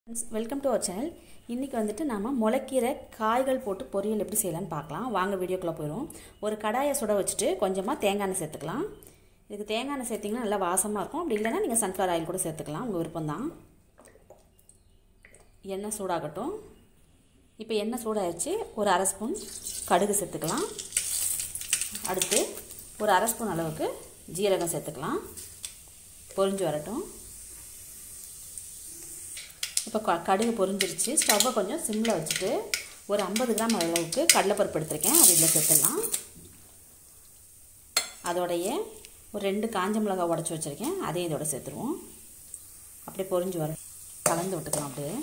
friends welcome to our channel இன்றைக்கி வந்துட்டு நாம் முளைக்கீரை காய்கள் போட்டு பொரியல் எப்படி செய்யலாம்னு பார்க்கலாம் வாங்க வீடியோக்குள்ளே போயிடும் ஒரு கடாயை சுட வச்சுட்டு கொஞ்சமாக தேங்காய் எண்ணெய் சேர்த்துக்கலாம் இதுக்கு தேங்காய் எண்ணெய் சேர்த்திங்கன்னா நல்லா வாசமாக இருக்கும் அப்படி இல்லைன்னா நீங்கள் சன்ஃப்ளவர் ஆயில் கூட சேர்த்துக்கலாம் உங்கள் விருப்பம்தான் எண்ணெய் சூடாகட்டும் இப்போ எண்ணெய் சூடாகிடுச்சு ஒரு அரை ஸ்பூன் கடுகு சேர்த்துக்கலாம் அடுத்து ஒரு அரை ஸ்பூன் அளவுக்கு ஜீரகம் சேர்த்துக்கலாம் பொரிஞ்சு வரட்டும் இப்போ க கடுகு பொரிஞ்சிருச்சு ஸ்டவ்வை கொஞ்சம் சிம்மில் வச்சுட்டு ஒரு ஐம்பது கிராம் அளவுக்கு கடலைப்பருப்பு எடுத்திருக்கேன் அது இதில் சேர்த்துடலாம் அதோடைய ஒரு ரெண்டு காஞ்ச மிளகாய் உடச்சி வச்சுருக்கேன் அதையும் இதோட சேர்த்துருவோம் அப்படியே பொரிஞ்சு வர கலந்து விட்டுக்கலாம் அப்படியே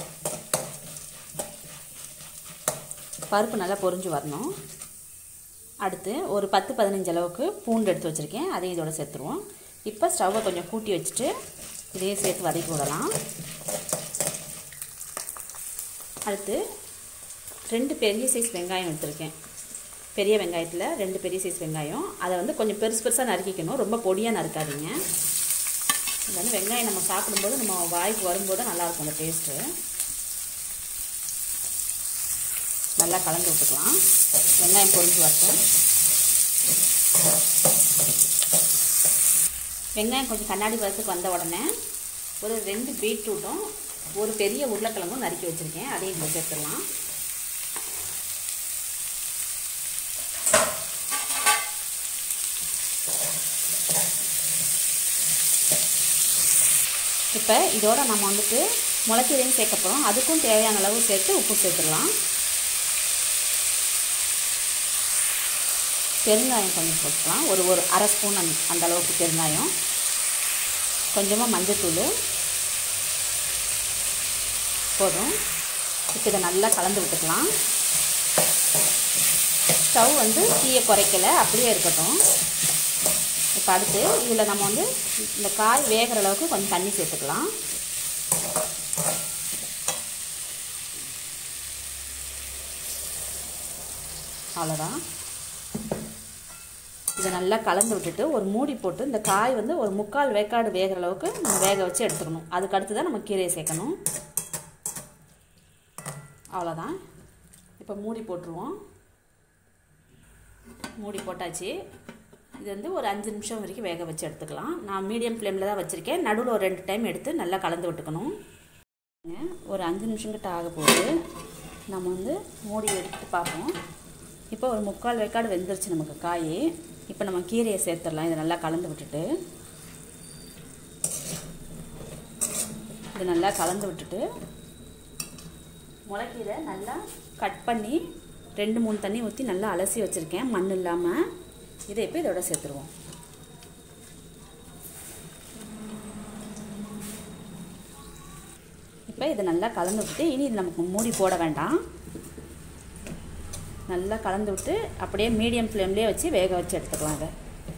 பருப்பு நல்லா பொரிஞ்சு வரணும் அடுத்து ஒரு பத்து பதினஞ்சு அளவுக்கு பூண்டு எடுத்து வச்சுருக்கேன் அதையும் இதோட சேர்த்துருவோம் இப்போ ஸ்டவ்வை கொஞ்சம் கூட்டி வச்சுட்டு இதையும் சேர்த்து வதக்கி விடலாம் அடுத்து ரெண்டு பெரிய சைஸ் வெங்காயம் எடுத்திருக்கேன் பெரிய வெங்காயத்தில் ரெண்டு பெரிய சைஸ் வெங்காயம் அதை வந்து கொஞ்சம் பெருசு பெருசாக நறுக்கிக்கணும் ரொம்ப பொடியாக நறுக்காதீங்க இது வந்து வெங்காயம் நம்ம சாப்பிடும்போது நம்ம வாய்க்கு வரும்போது நல்லாயிருக்கும் அந்த டேஸ்ட்டு நல்லா கலந்து விட்டுக்கலாம் வெங்காயம் பொரிஞ்சு வரட்டும் வெங்காயம் கொஞ்சம் கண்ணாடி பதத்துக்கு வந்த உடனே ஒரு ரெண்டு பீட்ரூட்டும் ஒரு பெரிய உருளைக்கிழங்கும் நறுக்கி வச்சுருக்கேன் அதையும் இதில் சேர்த்துடலாம் இப்போ இதோட நம்ம வந்துட்டு முளைக்கீரையும் சேர்க்க போகிறோம் அதுக்கும் தேவையான அளவு சேர்த்து உப்பு சேர்த்துடலாம் பெருங்காயம் கொஞ்சம் போட்டுக்கலாம் ஒரு ஒரு அரை ஸ்பூன் அந்த அந்த அளவுக்கு பெருங்காயம் கொஞ்சமாக மஞ்சத்தூள் போதும் இப்போ இதை நல்லா கலந்து விட்டுக்கலாம் ஸ்டவ் வந்து தீயை குறைக்கல அப்படியே இருக்கட்டும் இப்போ அடுத்து இதில் நம்ம வந்து இந்த காய் வேகிற அளவுக்கு கொஞ்சம் தண்ணி சேர்த்துக்கலாம் அவ்வளோதான் இதை நல்லா கலந்து விட்டுட்டு ஒரு மூடி போட்டு இந்த காய் வந்து ஒரு முக்கால் வேக்காடு வேகிற அளவுக்கு நம்ம வேக வச்சு எடுத்துக்கணும் அதுக்கு அடுத்து தான் நம்ம கீரையை சேர்க்கணும் அவ்வளோதான் இப்போ மூடி போட்டுருவோம் மூடி போட்டாச்சு இது வந்து ஒரு அஞ்சு நிமிஷம் வரைக்கும் வேக வச்சு எடுத்துக்கலாம் நான் மீடியம் ஃப்ளேமில் தான் வச்சுருக்கேன் நடுவில் ஒரு ரெண்டு டைம் எடுத்து நல்லா கலந்து விட்டுக்கணும் ஒரு அஞ்சு நிமிஷம் கிட்ட ஆக போகுது நம்ம வந்து மூடி எடுத்து பார்ப்போம் இப்போ ஒரு முக்கால் வேக்காடு வெந்துருச்சு நமக்கு காய் இப்போ நம்ம கீரையை சேர்த்துடலாம் இதை நல்லா கலந்து விட்டுட்டு இது நல்லா கலந்து விட்டுட்டு முளைக்கீரை நல்லா கட் பண்ணி ரெண்டு மூணு தண்ணி ஊற்றி நல்லா அலசி வச்சுருக்கேன் மண் இல்லாமல் இதை இப்போ இதோட சேர்த்துருவோம் இப்போ இதை நல்லா கலந்து விட்டு இனி இது நமக்கு மூடி போட வேண்டாம் நல்லா கலந்து விட்டு அப்படியே மீடியம் ஃப்ளேம்லேயே வச்சு வேக வச்சு எடுத்துக்கலாம் அதை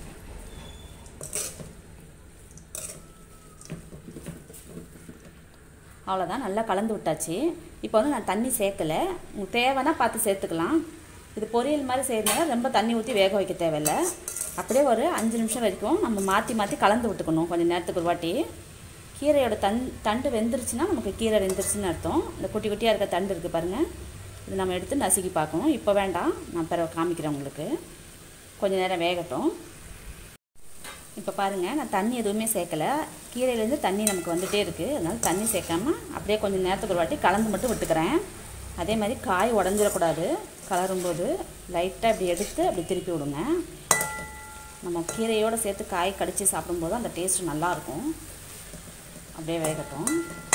அவ்வளோதான் நல்லா கலந்து விட்டாச்சு இப்போ வந்து நான் தண்ணி சேர்க்கலை உங்களுக்கு தேவைன்னா பார்த்து சேர்த்துக்கலாம் இது பொரியல் மாதிரி செய்யறதுனால ரொம்ப தண்ணி ஊற்றி வேக வைக்க தேவையில்லை அப்படியே ஒரு அஞ்சு நிமிஷம் வரைக்கும் நம்ம மாற்றி மாற்றி கலந்து விட்டுக்கணும் கொஞ்சம் நேரத்துக்கு ஒரு வாட்டி கீரையோட தன் தண்டு வெந்துருச்சுன்னா நமக்கு கீரை வெந்துருச்சுன்னு அர்த்தம் இந்த குட்டி குட்டியாக இருக்க தண்டு இருக்குது பாருங்கள் இது நம்ம எடுத்து நசுக்கி பார்க்கணும் இப்போ வேண்டாம் நான் பிறகு காமிக்கிறேன் உங்களுக்கு கொஞ்சம் நேரம் வேகட்டும் இப்போ பாருங்கள் நான் தண்ணி எதுவுமே சேர்க்கலை கீரையிலேருந்து தண்ணி நமக்கு வந்துகிட்டே இருக்குது அதனால் தண்ணி சேர்க்காம அப்படியே கொஞ்சம் நேரத்துக்கு ஒரு வாட்டி கலந்து மட்டும் விட்டுக்கிறேன் அதே மாதிரி காய் உடஞ்சிடக்கூடாது கலரும்போது லைட்டாக இப்படி எடுத்து அப்படி திருப்பி விடுங்க நம்ம கீரையோடு சேர்த்து காய் கடித்து சாப்பிடும்போது அந்த டேஸ்ட்டு நல்லாயிருக்கும் அப்படியே வேகட்டும்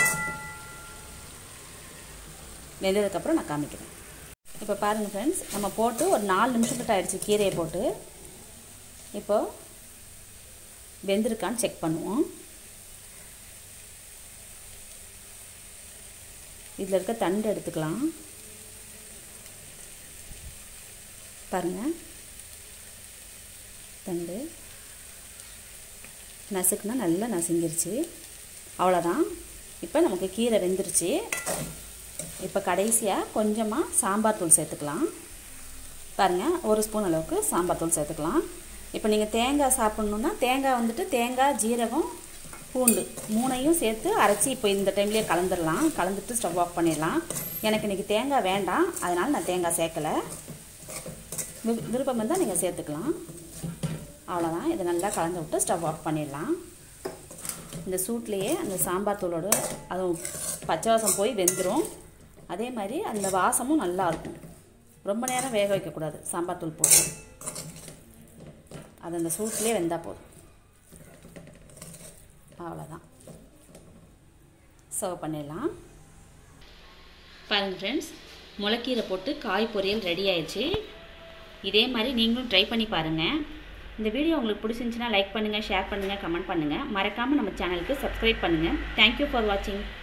வெந்ததுக்கப்புறம் நான் காமிக்கிறேன் இப்போ பாருங்கள் ஃப்ரெண்ட்ஸ் நம்ம போட்டு ஒரு நாலு நிமிஷம் கிட்ட ஆகிடுச்சு கீரையை போட்டு இப்போது வெந்திருக்கான்னு செக் பண்ணுவோம் இதில் இருக்க தண்டு எடுத்துக்கலாம் பாருங்கள் தண்டு நசுக்குனா நல்லா நசுங்கிருச்சு அவ்வளோதான் இப்போ நமக்கு கீரை வெந்துருச்சு இப்போ கடைசியாக கொஞ்சமாக சாம்பார் தூள் சேர்த்துக்கலாம் பாருங்கள் ஒரு ஸ்பூன் அளவுக்கு சாம்பார் தூள் சேர்த்துக்கலாம் இப்போ நீங்கள் தேங்காய் சாப்பிட்ணுன்னா தேங்காய் வந்துட்டு தேங்காய் ஜீரகம் பூண்டு மூணையும் சேர்த்து அரைச்சி இப்போ இந்த டைம்லேயே கலந்துடலாம் கலந்துட்டு ஸ்டவ் ஆஃப் பண்ணிடலாம் எனக்கு இன்றைக்கி தேங்காய் வேண்டாம் அதனால் நான் தேங்காய் சேர்க்கலை வி- விருப்பம் இருந்தால் நீங்கள் சேர்த்துக்கலாம் அவ்வளோதான் இதை நல்லா கலந்து விட்டு ஸ்டவ் ஆஃப் பண்ணிடலாம் இந்த சூட்லேயே அந்த சாம்பார் தூளோட அதுவும் பச்சை வாசம் போய் வெந்துடும் அதே மாதிரி அந்த வாசமும் நல்லா இருக்கும் ரொம்ப நேரம் வேக வைக்கக்கூடாது சாம்பார் தூள் போட்டு அது அந்த சூட்லேயே வெந்தால் போதும் அவ்வளோதான் சர்வ் பண்ணிடலாம் பாருங்கள் ஃப்ரெண்ட்ஸ் முளைக்கீரை போட்டு காய் பொரியல் ரெடி ஆயிடுச்சு இதே மாதிரி நீங்களும் ட்ரை பண்ணி பாருங்கள் இந்த வீடியோ உங்களுக்கு பிடிச்சிருந்துச்சுன்னா லைக் பண்ணுங்கள் ஷேர் பண்ணுங்கள் கமெண்ட் பண்ணுங்கள் மறக்காமல் நம்ம சேனலுக்கு சப்ஸ்கிரைப் பண்ணுங்கள் தேங்க்யூ ஃபார் வாட்சிங்